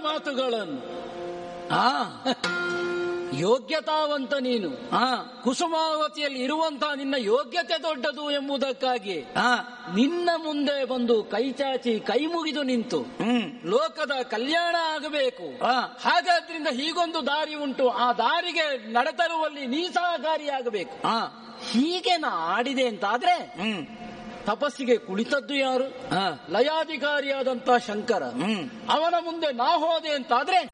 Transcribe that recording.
ಮಾತುಗಳನ್ನು ಆ ಯೋಗ್ಯತಾವಂತ ನೀನು ಆ ಕುಸುಮಾವತಿಯಲ್ಲಿ ಇರುವಂತಹ ನಿನ್ನ ಯೋಗ್ಯತೆ ದೊಡ್ಡದು ಎಂಬುದಕ್ಕಾಗಿ ಆ ನಿನ್ನ ಮುಂದೆ ಬಂದು ಕೈ ಚಾಚಿ ಕೈ ಮುಗಿದು ನಿಂತು ಹ್ಮ್ ಲೋಕದ ಕಲ್ಯಾಣ ಆಗಬೇಕು ಆ ಹಾಗಾದ್ರಿಂದ ಹೀಗೊಂದು ದಾರಿ ಉಂಟು ಆ ದಾರಿಗೆ ನಡೆತರುವಲ್ಲಿ ನೀ ಸಹಕಾರಿಯಾಗಬೇಕು ಆ ಹೀಗೆ ನಾ ಆಡಿದೆ ಅಂತಾದ್ರೆ ಹ್ಮ್ ತಪಸ್ಸಿಗೆ ಕುಳಿತದ್ದು ಯಾರು ಆ ಲಯಾಧಿಕಾರಿಯಾದಂತ ಶಂಕರ ಹ್ಮ್ ಅವನ ಮುಂದೆ ನಾ ಹೋದೆ ಅಂತಾದ್ರೆ